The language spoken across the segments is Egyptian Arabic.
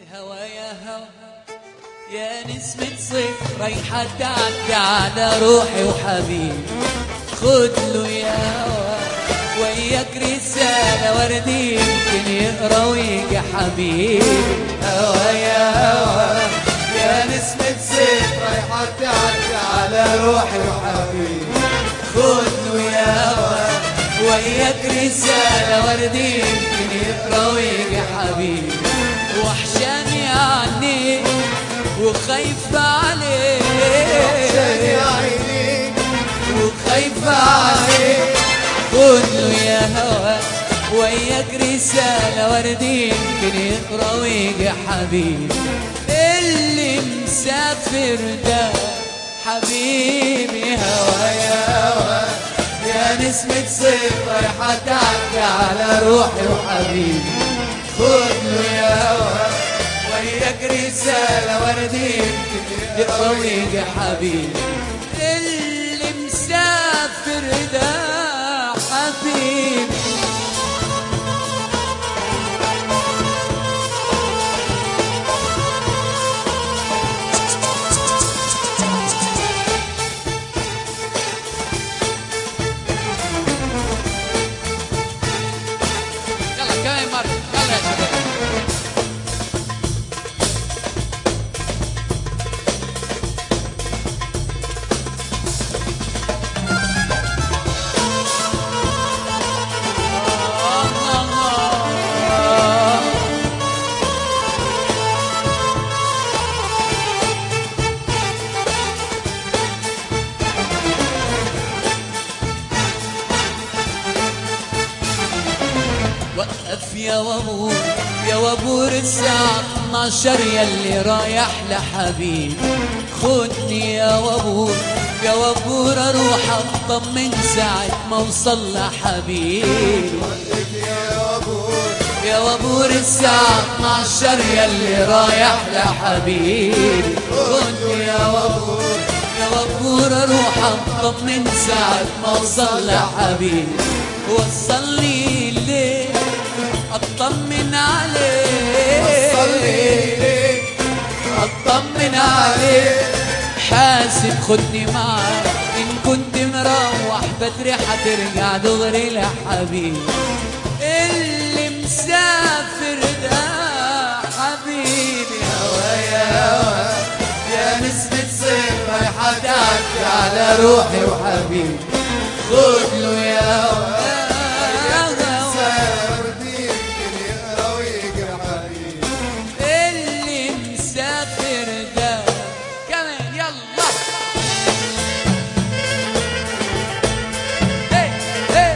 هوا يا هوا يا نسمة صيف رايحة تعدي على روحي وحبيبي خد له يا هوا وياك رسالة وردي يمكن يقرا ويجي حبيبي هوا يا هوا يا نسمة صيف رايحة تعدي على روحي وحبيبي خد له يا هوا وياك رسالة وردي يمكن يقرا ويجي حبيبي وحشاني عني وخايفة عليك شاني عينيك وخايفة عليك خد له يا هوا وياك رسالة وردي يمكن يقرا ويجي حبيبي اللي مسافر ده حبيبي هوا يا هوا يا نسمة صيف رايحة تعدي على روحي وحبيبي خد له يا هوا وياك رسالة وردي يمكن يقرا ويجي حبيبي اللي مسافر ده حبيبي يلا كمان مرة يلا يا شباب وقف يا وابور يا وابور الساعة 12 يلي رايح لحبيب خدني يا وابور يا وابور اروح اطمن ساعة ما اوصل لحبيب يا ابوي يا وابور الساعة 12 يلي رايح لحبيب خدني يا وابور يا وابور اروح اطمن ساعة ما اوصل لحبيب وصلني ليه اطمن عليه صلي ليك اطمن عليه حاسب خدني معاك ان كنت مروح بدري حترجع دغري لحبيب اللي مسافر ده حبيبي هوا يا هوا يا نسمة صيف رايحة تعدي على روحي وحبيبي خد له يا هوا وردي يمكن يقرا ويجي حبيبي اللي مسافر ده كمان يلا هي هي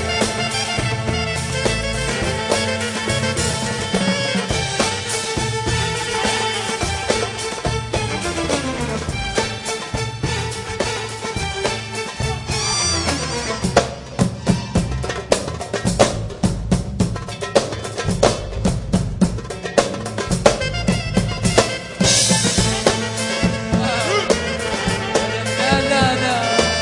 لا لا لا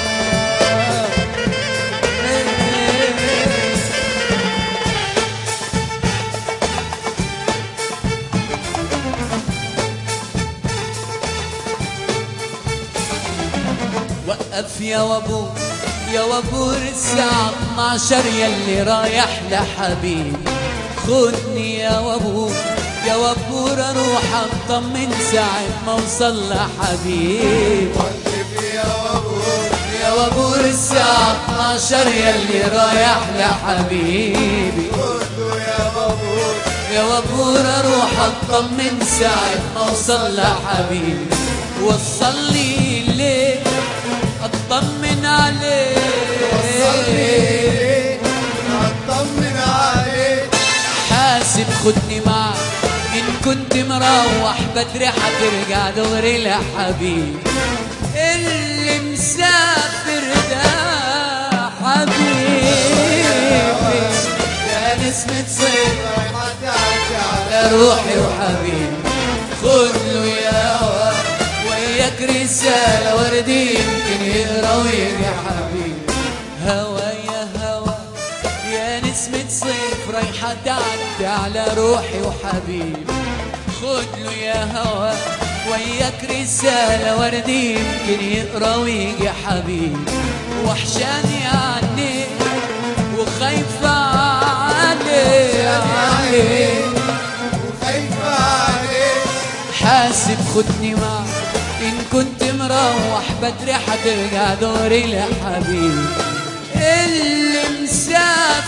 وقف يا وابور يا وابور الساعة 12 يلي رايح لحبيبي خدني يا وابور يا وابور اروح اطمن ساعة ما اوصل لحبيبي وقف يا ابوي يا وابور الساعة 12 يلي رايح لحبيبي خد له يا ابوي يا وابور اروح اطمن ساعة ما اوصل لحبيبي وصلني ليه اطمن عليه صلي اطمن عليك حاسب خدني معك ان كنت مروح بدري حترجع دغري لحبيبي اللي مسافر ده حبيبي يا نسمة صيف رايحة تعدي على يا روحي وحبيبي خد له يا هوا وياك رسالة وردي يمكن يقرا ويجي حبيبي هوا يا هوا يا نسمة صيف رايحة تعدي على روحي وحبيبي خد له يا هوا وياك رسالة وردي يمكن يقرا ويجي حبيب وحشاني عني وخايفة عليه عليه وخايفة عليك حاسب خدني معك إن كنت مروح بدري حترجع دوري لحبيب اللي مسافر